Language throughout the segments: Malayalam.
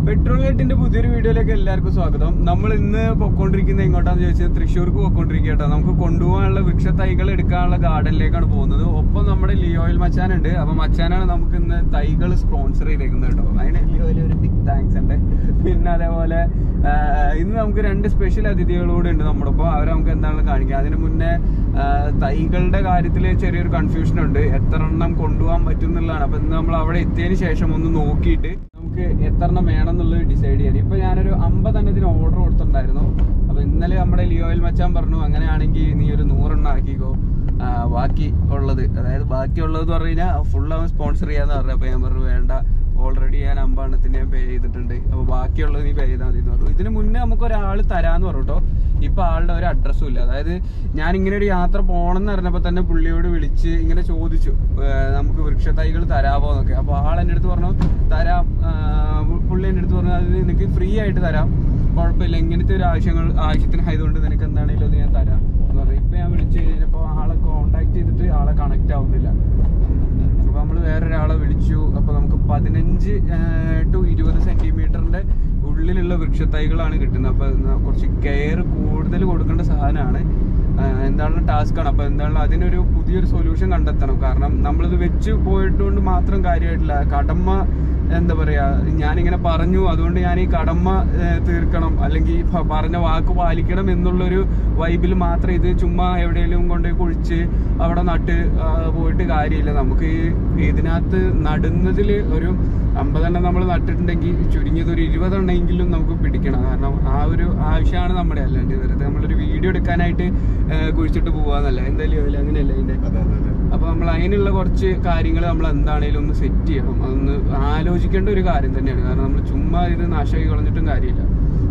പെട്രോൾ കെട്ടിന്റെ പുതിയൊരു വീഡിയോയിലേക്ക് എല്ലാവർക്കും സ്വാഗതം നമ്മൾ ഇന്ന് പൊക്കോണ്ടിരിക്കുന്നത് എങ്ങോട്ടാന്ന് ചോദിച്ചാൽ തൃശ്ശൂർക്ക് പൊക്കോണ്ടിരിക്കുക കേട്ടോ നമുക്ക് കൊണ്ടുപോകാനുള്ള വൃക്ഷ തൈകൾ എടുക്കാനുള്ള ഗാർഡനിലേക്കാണ് പോകുന്നത് ഒപ്പം നമ്മുടെ ലിയോയിൽ മച്ചാനുണ്ട് അപ്പൊ മച്ചാനാണ് നമുക്ക് ഇന്ന് തൈകൾ സ്പോൺസർ ചെയ്തേക്കുന്നത് കേട്ടോ അതിന് ലിയോയിൽ ഒരു ബിഗ് താങ്ക്സ് ഉണ്ട് പിന്നെ അതേപോലെ ആ, ഇന്ന് നമുക്ക് രണ്ട് സ്പെഷ്യൽ അതിഥികളൂടെ ഉണ്ട് നമ്മുടെ ഒപ്പം അവരെ നമുക്ക് എന്താണെന്ന് കാണിക്കാം അതിന് മുന്നേ ആ, തൈകളുടെ കാര്യത്തിൽ ചെറിയൊരു കൺഫ്യൂഷൻ ഉണ്ട് എത്ര എണ്ണം കൊണ്ടുപോകാൻ പറ്റും എന്നുള്ളതാണ് അപ്പൊ ഇന്ന് നമ്മൾ അവിടെ എത്തിയതിന് ശേഷം ഒന്ന് നോക്കിയിട്ട് നമുക്ക് എത്ര എണ്ണം വേണം എന്നുള്ളത് ഡിസൈഡ് ചെയ്യാൻ ഇപ്പൊ ഞാനൊരു അമ്പതെണ്ണത്തിന് ഓർഡർ കൊടുത്തിട്ടുണ്ടായിരുന്നു അപ്പൊ ഇന്നലെ നമ്മുടെ ലിയോയിൽ മച്ചാൻ പറഞ്ഞു അങ്ങനെയാണെങ്കിൽ നീ ഒരു നൂറെണ്ണം ആക്കിക്കോ ആ, ബാക്കി ഉള്ളത് അതായത് ബാക്കിയുള്ളത് എന്ന് പറഞ്ഞു കഴിഞ്ഞാൽ ഫുൾ അവൻ സ്പോൺസർ ചെയ്യാന്ന് പറഞ്ഞു അപ്പൊ ഞാൻ പറഞ്ഞു വേണ്ട ഓൾറെഡി ഞാൻ അമ്പെണ്ണത്തിന് പേ ചെയ്തിട്ടുണ്ട് അപ്പൊ ബാക്കിയുള്ളത് നീ പേ ചെയ്താൽ മതി എന്ന് പറഞ്ഞു ഇതിന് മുന്നേ നമുക്ക് ഒരാൾ തരാന്ന് പറഞ്ഞു കേട്ടോ ഇപ്പൊ ആളുടെ ഒരു അഡ്രസ്സും ഇല്ല അതായത് ഞാൻ ഇങ്ങനെ ഒരു യാത്ര പോകണം എന്ന് പറഞ്ഞപ്പോ തന്നെ പുള്ളിയോട് വിളിച്ച് ഇങ്ങനെ ചോദിച്ചു ഏർ നമുക്ക് വൃക്ഷത്തൈകൾ തരാമോ എന്നൊക്കെ അപ്പൊ ആൾ എൻ്റെ അടുത്ത് പറഞ്ഞു തരാം ആ, പുള്ളി എൻ്റെ അടുത്ത് പറഞ്ഞു അത് നിനക്ക് ഫ്രീ ആയിട്ട് തരാം കുഴപ്പമില്ല ഇങ്ങനത്തെ ഒരു ആവശ്യങ്ങൾ ആവശ്യത്തിനായതുകൊണ്ട് നിനക്ക് എന്താണെങ്കിലും അത് ഞാൻ തരാം എന്ന് പറഞ്ഞു ഇപ്പൊ ഞാൻ വിളിച്ചു കഴിഞ്ഞപ്പോ ആളെ കോണ്ടാക്ട് ചെയ്തിട്ട് ആളെ കണക്ട് ആവുന്നില്ല അപ്പൊ നമ്മൾ വേറൊരാളെ വിളിച്ചു അപ്പൊ നമുക്ക് പതിനഞ്ച് ടു ഇരുപത് സെന്റിമീറ്ററിന്റെ ഉള്ളിലുള്ള വൃക്ഷത്തൈകളാണ് കിട്ടുന്നത് അപ്പൊ ന- കുറച്ച് കെയർ കൂടുതൽ കൊടുക്കേണ്ട സാധനമാണ് എന്താണ് ടാസ്ക് ആണ് അപ്പൊ എന്താണ് അതിനൊരു പുതിയൊരു സൊല്യൂഷൻ കണ്ടെത്തണം കാരണം നമ്മളിത് വെച്ച് പോയിട്ടുകൊണ്ട് മാത്രം കാര്യമായിട്ടില്ല കടമ എന്താ പറയാ ഞാനിങ്ങനെ പറഞ്ഞു അതുകൊണ്ട് ഞാൻ ഈ കടമ ഏഹ്, തീർക്കണം അല്ലെങ്കിൽ പ- പറഞ്ഞ വാക്ക് പാലിക്കണം എന്നുള്ളൊരു വൈബിൽ മാത്രം ഇത് ചുമ്മാ എവിടെയെങ്കിലും കൊണ്ടുപോയി കുഴിച്ച് അവിടെ നട്ട് ആ, പോയിട്ട് കാര്യമില്ല നമുക്ക് ഈ ഇതിനകത്ത് നടുന്നതിൽ ഒരു അമ്പതെണ്ണം നമ്മൾ നട്ടിട്ടുണ്ടെങ്കിൽ ചുരുങ്ങിയത് ഒരു ഇരുപതെണ്ണമെങ്കിലും നമുക്ക് പിടിക്കണം കാരണം ആ ഒരു ആവശ്യമാണ് നമ്മുടെ അല്ലാണ്ട് വെറുതെ നമ്മളൊരു വീഡിയോ എടുക്കാനായിട്ട് ഏഹ്, കുഴിച്ചിട്ട് പോവാന്നല്ല എന്തായാലും അതിൽ അങ്ങനെയല്ല അതിന്റെ അതെ അതെ അതെ അപ്പൊ നമ്മൾ അതിനുള്ള കുറച്ച് കാര്യങ്ങൾ നമ്മൾ എന്താണേലും ഒന്ന് സെറ്റ് ചെയ്യണം അതൊന്ന് ആലോചിക്കേണ്ട ഒരു കാര്യം തന്നെയാണ് കാരണം നമ്മൾ ചുമ്മാ ഇത് നാശമായി കളഞ്ഞിട്ടും കാര്യമില്ല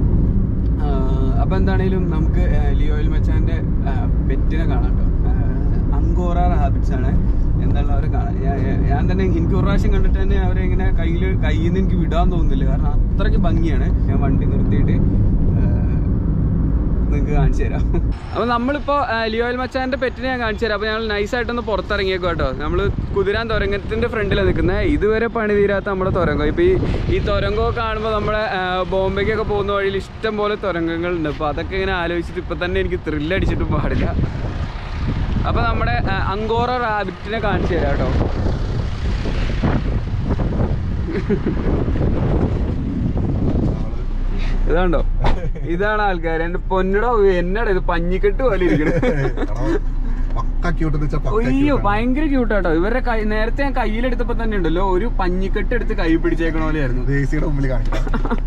ആഹ് അപ്പൊ എന്താണേലും നമുക്ക് ആഹ് ലിയോയിൽ മച്ചാന്റെ ആഹ് പെറ്റിനെ കാണാം കേട്ടോ അങ്കോറ റാബിറ്റ്സ് ആണ് എന്താണ് അവരെ കാണാൻ ഞാൻ- ഞാൻ- ഞാൻ തന്നെ എനിക്ക് ഒരു പ്രാവശ്യം കണ്ടിട്ട് തന്നെ അവരെ ഇങ്ങനെ കയ്യിൽ കയ്യിൽ നിന്ന് എനിക്ക് വിടാൻ തോന്നുന്നില്ല കാരണം അത്രയ്ക്ക് ഭംഗിയാണ് ഞാൻ വണ്ടി നിർത്തിയിട്ട് നിങ്ങൾക്ക് കാണിച്ചു തരാം അപ്പൊ നമ്മളിപ്പോ ആ, ലിയോയിൽ മച്ചാന്റെ പെറ്റിനെ ഞാൻ കാണിച്ചു തരാം അപ്പൊ ഞങ്ങൾ നൈസായിട്ടൊന്ന് പുറത്തിറങ്ങിയേക്കോ കേട്ടോ നമ്മള് കുതിരാൻ തുരങ്കത്തിന്റെ ഫ്രണ്ടിലാണ് നിൽക്കുന്നത് ഇതുവരെ പണി തീരാത്ത നമ്മുടെ തുരങ്കം ഇപ്പൊ ഈ ഈ തുരങ്കമൊക്കെ കാണുമ്പോൾ നമ്മുടെ ആ, ബോംബെക്കൊക്കെ പോകുന്ന വഴിയിൽ ഇഷ്ടം പോലെ തുരങ്കങ്ങളുണ്ട് അപ്പൊ അതൊക്കെ ഇങ്ങനെ ആലോചിച്ചിട്ട് ഇപ്പൊ തന്നെ എനിക്ക് ത്രില്ലടിച്ചിട്ടും പാടില്ല അപ്പൊ നമ്മുടെ ആ, അങ്കോറ റാബിറ്റിനെ കാണിച്ചു തരാം കേട്ടോ ഇതാണ്ടോ ഇതാണ് ആൾക്കാർ എന്റെ പൊന്നിടോ എന്നടാ ഇത് പഞ്ഞിക്കെട്ട് പോലെ ഇരിക്കണം പക്ക ക്യൂട്ട് എന്ന് വെച്ചാൽ പക്ക അയ്യോ cute ആണ്. ഭയങ്കര ക്യൂട്ടാട്ടോ ഇവരുടെ കൈ നേരത്തെ ഞാൻ കയ്യിലെടുത്തപ്പോ തന്നെ ഉണ്ടല്ലോ ഒരു പഞ്ഞിക്കെട്ട് എടുത്ത് കൈ പിടിച്ചേക്കണ പോലെയായിരുന്നു ഇത് AC യുടെ മുമ്പിൽ കാണിക്കാം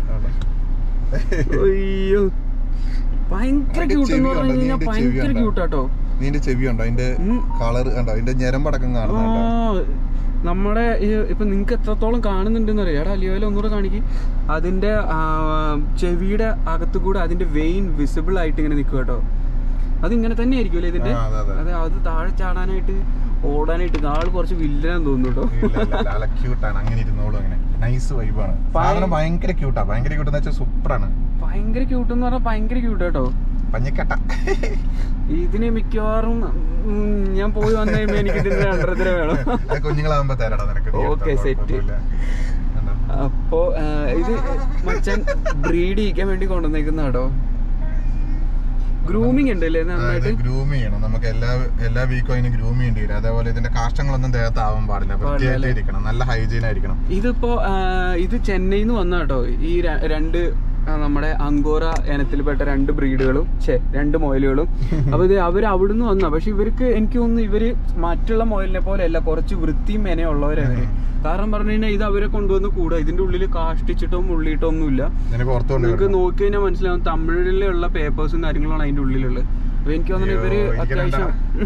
അയ്യോ ഭയങ്കര അതിന്റെ ക്യൂട്ട് എന്ന് ചെവി പറഞ്ഞു കണ്ടോ? കഴിഞ്ഞാൽ നീ അതിന്റെ ഭയങ്കര ചെവി ക്യൂട്ടാട്ടോ നീന്റെ ചെവി ഉണ്ടോ അതിന്റെ ഉം. കളർ കണ്ടോ അതിന്റെ ഞരമ്പടക്കം ആ കാണുന്നുണ്ടോ നമ്മുടെ ഈ ഇപ്പൊ നിങ്ങക്ക് എത്രത്തോളം കാണുന്നുണ്ടെന്ന് അറിയാം എടാ ലിയോയിലെ ഒന്നുകൂടെ കാണിക്ക് അതിന്റെ ആ, ചെവിയുടെ അകത്തു കൂടെ അതിന്റെ വെയിൻ വിസിബിൾ ആയിട്ട് ഇങ്ങനെ നിൽക്കുക കേട്ടോ അതിങ്ങനെ തന്നെ ആയിരിക്കുമല്ലേ ഇതിന്റെ ആ, അതെ, അതെ. അതെ അത് താഴെ ചാടാനായിട്ട് ഓടാനായിട്ട് ആള് കുറച്ച് വില്ലനാന്ന് തോന്നുന്നു കേട്ടോ ഇല്ല, ഇല്ല, ഇല്ല, നല്ല ക്യൂട്ടാണ് അങ്ങനെ ഇരുന്നോളൂ അങ്ങനെ നൈസ് വൈബാണ് സാധനം ഭയങ്കര ക്യൂട്ടാ ഭയങ്കര ക്യൂട്ട് എന്ന് വെച്ചാൽ സൂപ്പറാണ് ഭയങ്കര ക്യൂട്ട് എന്ന് പറഞ്ഞാൽ ഭയങ്കര ക്യൂട്ട് കേട്ടോ പഞ്ഞക്കട്ട ഇതിന് മിക്കവാറും ഉം, ഞാൻ പോയി വന്നു കഴിയുമ്പോ എനിക്ക് ഇതിന്റെ രണ്ടരത്തിന് വേണം അത് കുഞ്ഞുങ്ങളാകുമ്പോ തരാടാ നിനക്ക് നീ എടുത്തോ, Okay, set. കുഴപ്പമൊന്നുമില്ല. കണ്ടോ? അപ്പോ ആ, ഇത് മച്ചാൻ ബ്രീഡ് ചെയ്യിക്കാൻ വേണ്ടി കൊണ്ടുവന്നേക്കുന്ന കേട്ടോ ഗ്രൂമിങ് ഉണ്ട് അല്ലേ നന്നായിട്ട് ഗ്രൂം ചെയ്യണം നമുക്ക് എല്ലാ എല്ലാ വീക്കും അതിന് ഗ്രൂം ചെയ്യേണ്ടി വരും അതേപോലെ ഇതിന്റെ കാഷ്ടങ്ങളൊന്നും ദേഹത്ത് ആവാൻ പാടില്ല വൃത്തിയായിട്ട് അല്ലേ? ഇരിക്കണം നല്ല ഹൈജീൻ ആയിരിക്കണം ഇതിപ്പോ ആ, ഇത് ചെന്നൈയിൽ നിന്ന് വന്ന കേട്ടോ ഈ ര- രണ്ട് ആ, നമ്മുടെ അങ്കോറ ഇനത്തിൽപ്പെട്ട രണ്ട് ബ്രീഡുകളും ഛേ രണ്ട് മൊയലുകളും അപ്പൊ ഇത് അവർ അവിടുന്ന് വന്ന പക്ഷെ ഇവർക്ക് എനിക്ക് തോന്നുന്നു ഇവര് മറ്റുള്ള മൊയലിനെ പോലെ അല്ല കുറച്ച് വൃത്തിയും മെനയുള്ളവരാ ഇവര് കാരണം പറഞ്ഞു കഴിഞ്ഞാൽ ഇത് അവരെ കൊണ്ടുവന്ന് കൂടാ ഇതിന്റെ ഉള്ളിൽ കാഷ്ടിച്ചിട്ടോ മുള്ളിയിട്ടോ ഒന്നുമില്ല നിനക്ക് പുറത്തുകൊണ്ട് നിങ്ങൾക്ക് നോക്കി കഴിഞ്ഞാൽ മനസ്സിലാവും തമിഴിലുള്ള പേപ്പേഴ്സും കാര്യങ്ങളാണ് അതിന്റെ ഉള്ളിലുള്ളത് അപ്പൊ എനിക്ക് തോന്നുന്നു ഇവര് അയ്യോ, എനിക്ക് അത്യാവശ്യം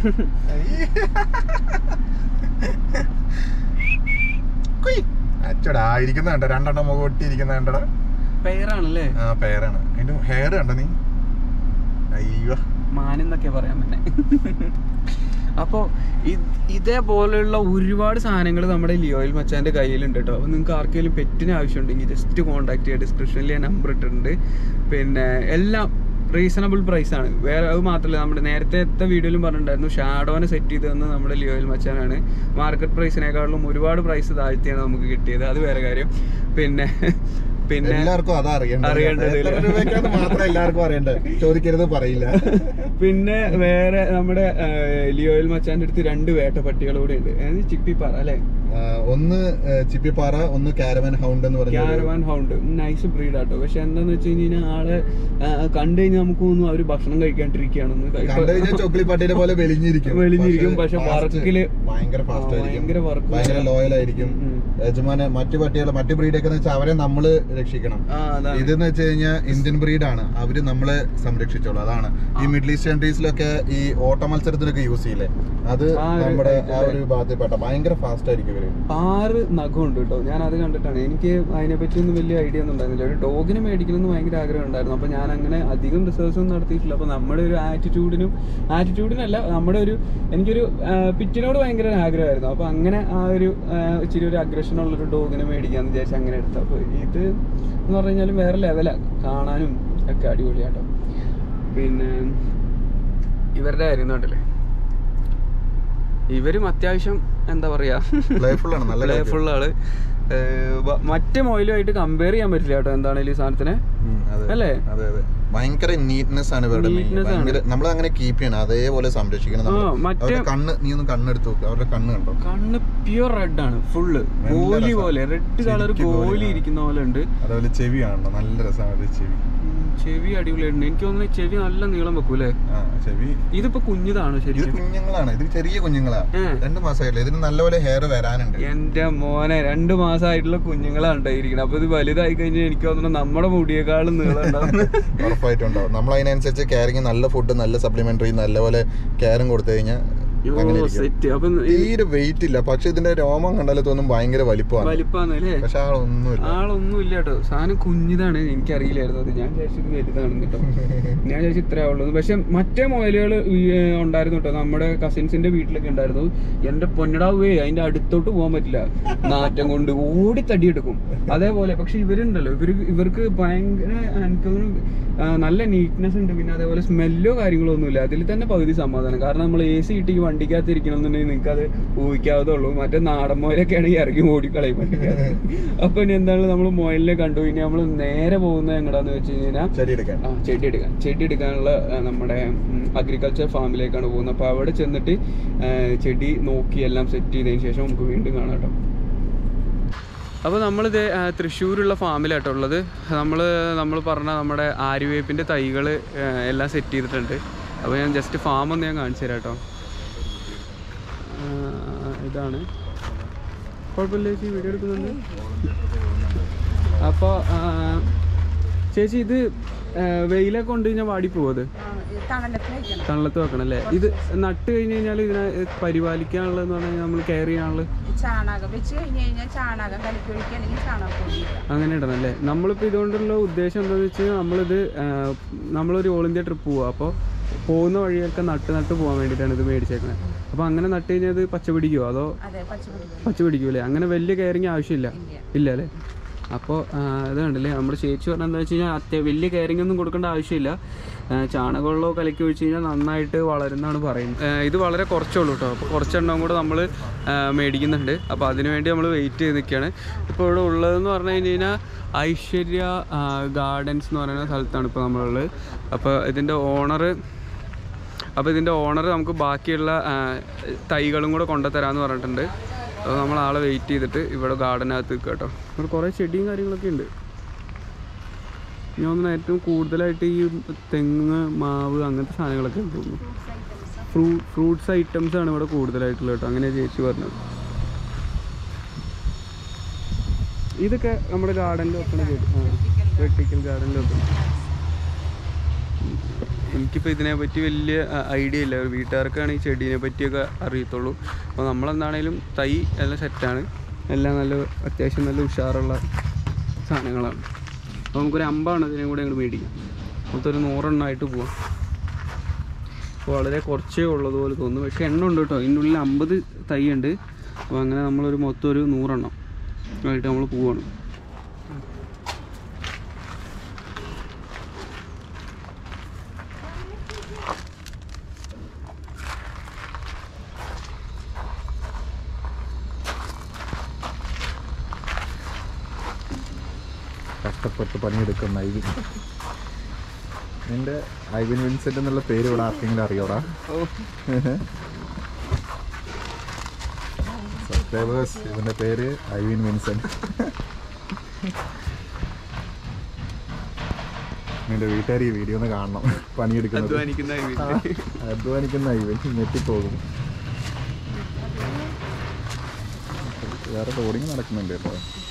അച്ചടാ ഇരിക്കുന്ന കണ്ട രണ്ടെണ്ണം മുഖം ഇരിക്കുന്ന കണ്ടടാ പെയറാണല്ലേ ആ പേരാണ് അതിന്റെ ഹെയർ കണ്ട നീ അയ്യോ മാനെന്നൊക്കെ പറയാൻ പറ്റേ അപ്പോൾ ഇതേപോലെയുള്ള ഒരുപാട് സാധനങ്ങൾ നമ്മുടെ ലിയോയിൽ മച്ചാന്റെ കയ്യിലുണ്ട് കേട്ടോ അപ്പോൾ നിങ്ങൾക്ക് ആർക്കെങ്കിലും പെറ്റിന് ആവശ്യമുണ്ടെങ്കിൽ ജസ്റ്റ് കോൺടാക്ട് ചെയ്യുക ഡിസ്ക്രിപ്ഷനിൽ ഞാൻ നമ്പർ ഇട്ടിട്ടുണ്ട് പിന്നെ എല്ലാം റീസണബിൾ പ്രൈസ് ആണ് വേറെ അത് മാത്രമല്ല നമ്മുടെ നേരത്തെ വീഡിയോയിലും പറഞ്ഞിട്ടുണ്ടായിരുന്നു ഷാഡോനെ സെറ്റ് ചെയ്ത് തന്നത് നമ്മുടെ ലിയോയിൽ മച്ചാനാണ് മാർക്കറ്റ് പ്രൈസിനേക്കാളും ഒരുപാട് പ്രൈസ് താഴ്ത്തിയാണ് നമുക്ക് കിട്ടിയത് അത് വേറെ കാര്യം പിന്നെ പിന്നെ എല്ലാവർക്കും അതാ അറിയേണ്ടത് അറിയേണ്ടത് എത്ര രൂപയ്ക്കാന്ന് മാത്രം എല്ലാവർക്കും അറിയണ്ടത് ചോദിക്കരുത് പറയില്ല പിന്നെ വേറെ നമ്മുടെ ആ, ലിയോയിൽ മച്ചാന്റെ അടുത്ത് രണ്ട് വേട്ട പട്ടികൾ കൂടെ ഉണ്ട് ഏത് ചിപ്പിപ്പാറ അല്ലെ ആ, ഒന്ന് ആ, ചിപ്പിപ്പാറ ഒന്ന് കാരവൻ ഹൗണ്ട് എന്ന് പറഞ്ഞ ഒരു- ക്യാരവാൻ ഹൗണ്ട് നൈസ് ബ്രീഡ് ആട്ടോ പക്ഷെ എന്താന്ന് വെച്ച് കഴിഞ്ഞാൽ ആളെ ആ, കണ്ടു കഴിഞ്ഞാൽ നമുക്ക് തോന്നുന്നു അവര് ഭക്ഷണം കഴിക്കാണ്ടിരിക്കുകയാണെന്ന് കണ്ടു കഴിഞ്ഞാൽ ചോക്ലിപ്പട്ടിയെ പോലെ വെളിഞ്ഞിരിക്കും വെളിഞ്ഞിരിക്കും, പക്ഷെ fast, വർക്കില് ഭയങ്കര ആ, ഫാസ്റ്റ് ആയിരിക്കും ഭയങ്കര work ഭയങ്കര ലോയൽ ആയിരിക്കും ഉം. യജമാനെ മറ്റു പട്ടികൾ മറ്റു ബ്രീഡൊക്കെ വെച്ചാൽ അവരെ നമ്മള് രക്ഷിക്കണം ആ അതാണ് ഇതെന്ന് വെച്ച് കഴിഞ്ഞാൽ ഇന്ത്യൻ ബ്രീഡാണ് അവര് നമ്മളെ സംരക്ഷിച്ചോളൂ അതാണ് ഈ മിഡിൽ ഈസ്റ്റ് കൺട്രീസിലൊക്കെ ഈ ഓട്ട മത്സരത്തിനൊക്കെ യൂസ് ചെയ്യില്ലേ അത് ആ ഒരു നമ്മുടെ type ആ ഒരു ഭാഗത്തിൽപ്പെട്ട ഭയങ്കര ഫാസ്റ്റ് ആയിരിക്കും ഇവര് ആറ് നഖമുണ്ട് കേട്ടോ ഞാൻ അത് കണ്ടിട്ടാണ് എനിക്ക് അതിനെ പറ്റി ഒന്നും വലിയ ഐഡിയ ഒന്നും ഉണ്ടായിരുന്നില്ല ഒരു ഡോഗിനെ മേടിക്കണമെന്ന് ഭയങ്കര ആഗ്രഹം ഉണ്ടായിരുന്നു അപ്പൊ ഞാൻ അങ്ങനെ അധികം റിസർച്ച് ഒന്നും നടത്തിയിട്ടില്ല അപ്പൊ നമ്മുടെ ഒരു ആറ്റിറ്റ്യൂഡിനും ആറ്റിറ്റ്യൂഡിനല്ല നമ്മുടെ ഒരു എനിക്കൊരു ആ, പിറ്റിനോട് ഭയങ്കര ഒരു ആഗ്രഹമായിരുന്നു അപ്പൊ അങ്ങനെ ആ ഒരു ആ, ഇച്ചിരി ഒരു അഗ്രഷൻ ഉള്ള ഒരു ഡോഗിനെ മേടിക്കാന്ന് വിചാരിച്ച് അങ്ങനെ എടുത്തു അപ്പൊ ഇത് എന്ന് പറഞ്ഞു കഴിഞ്ഞാലും വേറെ ലെവലാ കാണാനും ഒക്കെ അടിപൊളിയാട്ടോ പിന്നെ ഇവരുടെ കാര്യം കണ്ടില്ലേ ഇവരും അത്യാവശ്യം എന്താ പറയാ പ്ലേഫുൾ ആണ് നല്ല കാര്യം. പ്ലേഫുൾ ആള് ഏഹ് വ- മറ്റേ മൊയിലുമായിട്ട് കമ്പയർ ചെയ്യാൻ പറ്റില്ല കേട്ടോ എന്താണേലും ഈ സാധനത്തിനെ ഉം, അതെ. അല്ലേ? അതെ അതെ ഭയങ്കര നീറ്റ്നെസ് ആണ് ഇവരുടെ main. Neatness ആണ്. ഭയങ്കര നമ്മൾ അങ്ങനെ കീപ്പ് ചെയ്യണം അതേപോലെ സംരക്ഷിക്കണം നമ്മള്. ആ, മറ്റേ- അവരുടെ കണ്ണ് നീ ഒന്ന് കണ്ണെടുത്ത് നോക്ക് അവരുടെ കണ്ണ് കണ്ടോ കണ്ണ് പ്യുർ റെഡ് ആണ് ഫുള്ള് നല്ല ഗോലി രസാ. പോലെ റെഡ് കളർ ശരിക്കും ഗോലി ഗോലി, ആ. ഇരിക്കുന്ന പോലെ ഉണ്ട് അതേപോലെ ചെവി കാണണം നല്ല രസമാണ് അവരുടെ ചെവി ഉം, ചെവി അടിപൊളിയായിട്ടുണ്ട് എനിക്ക് തോന്നുന്നു ചെവി നല്ല നീളം വെക്കൂലേ ആ ചെവി ഇതിപ്പോ കുഞ്ഞിതാണ് ഇത് ശരിക്കും കുഞ്ഞുങ്ങളാണ് ഇത് ചെറിയ കുഞ്ഞുങ്ങളാ ഏ. രണ്ട് മാസമായിട്ടില്ല ഇതിന് നല്ലപോലെ ഹെയർ വരാനുണ്ട് എന്റെ മോനെ രണ്ട് മാസമായിട്ടുള്ള കുഞ്ഞുങ്ങളാണ് ഉണ്ടായിരിക്കുന്നത് അപ്പൊ ഇത് വലുതായി കഴിഞ്ഞാൽ എനിക്ക് തോന്നുന്നു നമ്മുടെ മുടിയേക്കാളും നീളം ഉണ്ടാവും ഉറപ്പായിട്ടുണ്ടാവും നമ്മൾ അതിനനുസരിച്ച് കെയറിങ് നല്ല ഫുഡ് നല്ല സപ്ലിമെന്ററി നല്ലപോലെ കെയറും കൊടുത്തു കഴിഞ്ഞാൽ അങ്ങനെ ഇരിക്കും. സെറ്റ് അപ്പൊ തീരെ വെയിറ്റ് ഇല്ല പക്ഷെ ഇതിന്റെ രോമം കണ്ടാലേ തോന്നും ഭയങ്കര വലിപ്പമാണ് വലിപ്പാന്ന് അല്ലേ പക്ഷെ ആളൊന്നുമില്ല ആളൊന്നും ഇല്ല കേട്ടോ സാധനം കുഞ്ഞിതാണ് എനിക്കറിയില്ലായിരുന്നു അത് ഞാൻ വിചാരിച്ചത് വലുതാണ് കേട്ടോ ഞാൻ വിചാരിച്ചു ഇത്രേ ഉള്ളൂ പക്ഷെ മറ്റേ മൊയലുകൾ ഉണ്ടായിരുന്നു കേട്ടോ നമ്മുടെ കസിൻസിന്റെ വീട്ടിലൊക്കെ ഉണ്ടായിരുന്നു എന്റെ പൊന്നടാവേ അതിന്റെ അടുത്തോട്ട് പോകാൻ പറ്റില്ല നാറ്റം കൊണ്ട് ഓടി തടിയെടുക്കും അതേപോലെ പക്ഷെ ഇവരുണ്ടല്ലോ ഇവര് ഇവർക്ക് ഭയങ്കര എനിക്ക് തോന്നുന്നു ആ, നല്ല നീറ്റ്നെസ് ഉണ്ട് പിന്നെ അതേപോലെ സ്മെല്ലോ കാര്യങ്ങളോ ഒന്നുമില്ല അതിൽ തന്നെ പകുതി സമാധാനം കാരണം നമ്മൾ എ സി ഇട്ട് ഈ വണ്ടിക്കകത്ത് ഇരിക്കണം എന്നുണ്ടെങ്കിൽ നിങ്ങൾക്ക് അത് ഊഹിക്കാവതേ ഉള്ളൂ മറ്റേ നാടൻ മോയിലൊക്കെ ആണെങ്കിൽ ഇറങ്ങി ഓടിക്കളയും വണ്ടിക്കകത്ത് അപ്പൊ ഇനി എന്താണ് നമ്മൾ മോയിലിനെ കണ്ടു ഇനി നമ്മൾ നേരെ പോകുന്നത് എങ്ങടാന്ന് വെച്ച് കഴിഞ്ഞാൽ ചെടി എടുക്കാൻ ആ ചെടി എടുക്കാൻ ചെടി എടുക്കാനുള്ള ആ, നമ്മുടെ അഗ്രികൾച്ചർ ഫാമിലേക്കാണ് പോകുന്നത് അപ്പോൾ അവിടെ ചെന്നിട്ട് ആ, ചെടി നോക്കി എല്ലാം സെറ്റ് ചെയ്തതിന് ശേഷം നമുക്ക് വീണ്ടും കാണാം കേട്ടോ അപ്പോൾ നമ്മളിത് ആ, തൃശ്ശൂരുള്ള ഫാമിലാട്ടോ ഉള്ളത് നമ്മൾ നമ്മൾ പറഞ്ഞ നമ്മുടെ ആര്യവേപ്പിൻ്റെ തൈകൾ എല്ലാം സെറ്റ് ചെയ്തിട്ടുണ്ട് അപ്പോൾ ഞാൻ ജസ്റ്റ് ഫാം ഒന്ന് ഞാൻ കാണിച്ചു തരാം കേട്ടോ ആ, ഇതാണ് കുഴപ്പമില്ല ചേച്ചി വീഡിയോ എടുക്കുന്നുണ്ട് അപ്പോൾ ചേച്ചി ഇത് ആ, വെയിലൊക്കെ കൊണ്ട് കഴിഞ്ഞാൽ വാടി പോവത് തണലത്ത് വയ്ക്കണം തണലത്ത് വെക്കണം അല്ലേ ഇത് നട്ട് കഴിഞ്ഞ് കഴിഞ്ഞാൽ ഇതിനെ പരിപാലിക്കാനുള്ളതെന്ന് പറഞ്ഞാൽ നമ്മൾ കെയർ ചെയ്യാനുള്ളത് ചാണകം വെച്ച് കഴിഞ്ഞ് കഴിഞ്ഞാൽ ചാണകം കലക്കി ഒഴിക്കുകയാണെങ്കിൽ ചാണകപ്പൊടി ഇടാം. അങ്ങനെ ഇടണം അല്ലേ നമ്മളിപ്പോൾ ഇതുകൊണ്ടുള്ള ഉദ്ദേശം എന്താണെന്ന് വെച്ച് കഴിഞ്ഞാൽ നമ്മളിത് ആ, നമ്മളൊരു ഓൾ ഇന്ത്യ ട്രിപ്പ് പോവുക അപ്പോൾ പോകുന്ന വഴിയൊക്കെ നട്ട് നട്ട് പോകാൻ വേണ്ടിയിട്ടാണ് ഇത് മേടിച്ചേക്കണത് അപ്പോൾ അങ്ങനെ നട്ട് കഴിഞ്ഞാൽ ഇത് പച്ച പിടിക്കുമോ അതോ അതെ പച്ചപ്പൊടി പച്ച പിടിക്കൂലേ അങ്ങനെ വലിയ കെയറിങ് ആവശ്യമില്ല ഇല്ല ഇല്ല അല്ലേ അപ്പോൾ ഇത് കണ്ടില്ലേ നമ്മുടെ ചേച്ചി പറഞ്ഞാൽ എന്താ വെച്ച് കഴിഞ്ഞാൽ അത്യ വലിയ കെയറിംഗ് ഒന്നും കൊടുക്കേണ്ട ആവശ്യമില്ല ആ, ചാണകവെള്ളമോ കലക്കി ഒഴിച്ച് കഴിഞ്ഞാൽ നന്നായിട്ട് വളരുന്നതാണ് പറയുന്നത് ആ, ഇത് വളരെ കുറച്ചുള്ളൂ കേട്ടോ അപ്പോൾ കുറച്ചെണ്ണം കൂടെ നമ്മൾ മേടിക്കുന്നുണ്ട് അപ്പോൾ അതിന് വേണ്ടി നമ്മൾ വെയിറ്റ് ചെയ്ത് നിൽക്കുകയാണ് ഇപ്പോൾ ഇവിടെ ഉള്ളതെന്ന് പറഞ്ഞു കഴിഞ്ഞ് കഴിഞ്ഞാൽ ഐശ്വര്യ ഗാർഡൻസ് എന്ന് പറയുന്ന സ്ഥലത്താണ് ഇപ്പോൾ നമ്മളുള്ളത് അപ്പോൾ ഇതിൻ്റെ ഓണർ അപ്പോൾ ഇതിൻ്റെ ഓണർ നമുക്ക് ബാക്കിയുള്ള ആ, തൈകളും കൂടെ കൊണ്ടുതരാമെന്ന് പറഞ്ഞിട്ടുണ്ട് അപ്പോൾ നമ്മൾ ആളെ വെയിറ്റ് ചെയ്തിട്ട് ഇവിടെ ഗാർഡനകത്ത് നിൽക്കുക കേട്ടോ ഇവിടെ കുറേ ചെടിയും കാര്യങ്ങളൊക്കെ ഉണ്ട് ഞാൻ തോന്നുന്നു ഏറ്റവും കൂടുതലായിട്ട് ഈ തെങ്ങ് മാവ് അങ്ങനത്തെ സാധനങ്ങളൊക്കെ ഉണ്ട് തോന്നുന്നു ഫ്രൂ ഫ്രൂട്ട്സ് ഐറ്റംസ് ആണ് ഇവിടെ കൂടുതലായിട്ടുള്ളത് കേട്ടോ അങ്ങനെ ചേച്ചി പറഞ്ഞത് ഇതൊക്കെ നമ്മുടെ ഗാർഡനിൽ വെക്കണ ചെടി ആ വെർട്ടിക്കൽ ഗാർഡനിൽ വെക്കണം എനിക്കിപ്പോൾ ഇതിനെ പറ്റി വലിയ ഐഡിയ ഇല്ല ഒരു വീട്ടുകാർക്കാണ് ഈ ചെടീനെ പറ്റിയൊക്കെ അറിയത്തുള്ളൂ അപ്പോൾ നമ്മളെന്താണേലും തൈ എല്ലാം സെറ്റാണ് എല്ലാം നല്ല അത്യാവശ്യം നല്ല ഉഷാറുള്ള സാധനങ്ങളാണ് അപ്പോൾ നമുക്കൊരു അമ്പാണ് ഇതിനെ കൂടെ അങ്ങോട്ട് മേടിക്കാം മൊത്തം നൂറെണ്ണമായിട്ട് പോവാം അപ്പോൾ വളരെ കുറച്ചേ ഉള്ളതുപോലെ തോന്നുന്നു പക്ഷേ എണ്ണം ഉണ്ട് കേട്ടോ ഇതിൻ്റെ ഉള്ളിൽ അമ്പത് തൈ ഉണ്ട് അപ്പോൾ അങ്ങനെ നമ്മളൊരു മൊത്തം ഒരു നൂറെണ്ണം ആയിട്ട് നമ്മൾ പോവാണ് കഷ്ടപ്പെട്ട് പണിയെടുക്കുന്ന ഐവിൻ നിന്റെ ഐവിൻ വിൻസെന്റ് എന്നുള്ള പേര് ഇവിടെ ആർക്കെങ്കിലും അറിയോടാ സബ്സ്ക്രൈബേഴ്സ് ഇവന്റെ പേര് ഐവിൻ വിൻസെന്റ് നിന്റെ വീട്ടുകാർ ഈ വീഡിയോ ഒന്ന് കാണണം പണിയെടുക്കുന്നത് അധ്വാനിക്കുന്ന ഈ ആ, വീട്ടിൽ. അധ്വാനിക്കുന്ന ഐവൻ ഞെട്ടിപ്പോകും വേറെ ലോഡിങ് നടക്കുന്നുണ്ട് കേട്ടോ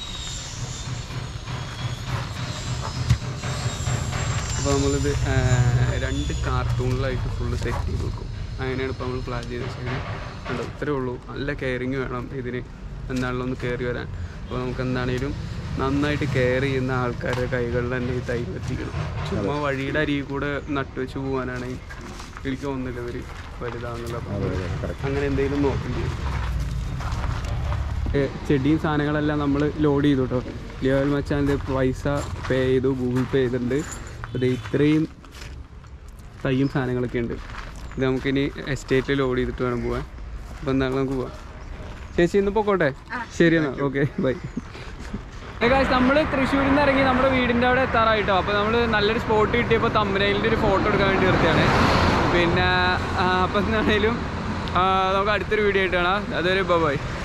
അപ്പോൾ നമ്മളിത് ആ, രണ്ട് കാർട്ടൂണിലായിട്ട് ഫുള്ള് സെറ്റ് ചെയ്ത് വെക്കും അങ്ങനെയാണ് ഇപ്പോൾ നമ്മൾ പ്ലാൻ ചെയ്ത് വെച്ചത് കണ്ടോ ഇത്രേ ഉള്ളൂ നല്ല കെയറിങ് വേണം ഇതിന് എന്താണല്ലോ ഒന്ന് കയറി വരാൻ അപ്പോൾ നമുക്ക് എന്താണേലും നന്നായിട്ട് കെയർ ചെയ്യുന്ന ആൾക്കാരുടെ കൈകളിൽ തന്നെ ഈ തൈ എത്തിക്കണം ചുമ്മാ വഴിയുടെ അരിയിൽ കൂടെ നട്ടുവെച്ച് പോകാനാണെങ്കിൽ എനിക്ക് തോന്നുന്നില്ല ഇവർ വലുതാണെന്നുള്ള അതെ അതെ കറക്റ്റ് അങ്ങനെ എന്തെങ്കിലും നോക്കേണ്ടി വരും ഏ, ചെടിയും സാധനങ്ങളെല്ലാം നമ്മൾ ലോഡ് ചെയ്തു കേട്ടോ ലിയോൽ മച്ചാൻ്റെ പൈസ പേ ചെയ്തു ഗൂഗിൾ പേ ചെയ്തിട്ടുണ്ട് അത് ഇത്രയും തയ്യും സാധനങ്ങളൊക്കെ ഉണ്ട് ഇത് നമുക്കിനി എസ്റ്റേറ്റിൽ ലോഡ് ചെയ്തിട്ട് വേണം പോകാൻ അപ്പോൾ എന്താണ് നമുക്ക് പോവാം ചേച്ചി ഇന്ന് പോക്കോട്ടെ ശരി എന്നാൽ ഓക്കെ ബൈ നമ്മൾ തൃശ്ശൂരിൽ നിന്ന് ഇറങ്ങി നമ്മുടെ വീടിൻ്റെ അവിടെ എത്താറായിട്ടോ അപ്പോൾ നമ്മൾ നല്ലൊരു സ്പോട്ട് കിട്ടിയപ്പോൾ തമ്മനയിലിൻ്റെ ഒരു ഫോട്ടോ എടുക്കാൻ വേണ്ടി നിർത്തിയാണ് പിന്നെ അപ്പം എന്താണേലും ആ, നമുക്ക് അടുത്തൊരു വീഡിയോ ആയിട്ട് കാണാം അതൊരു ബൈ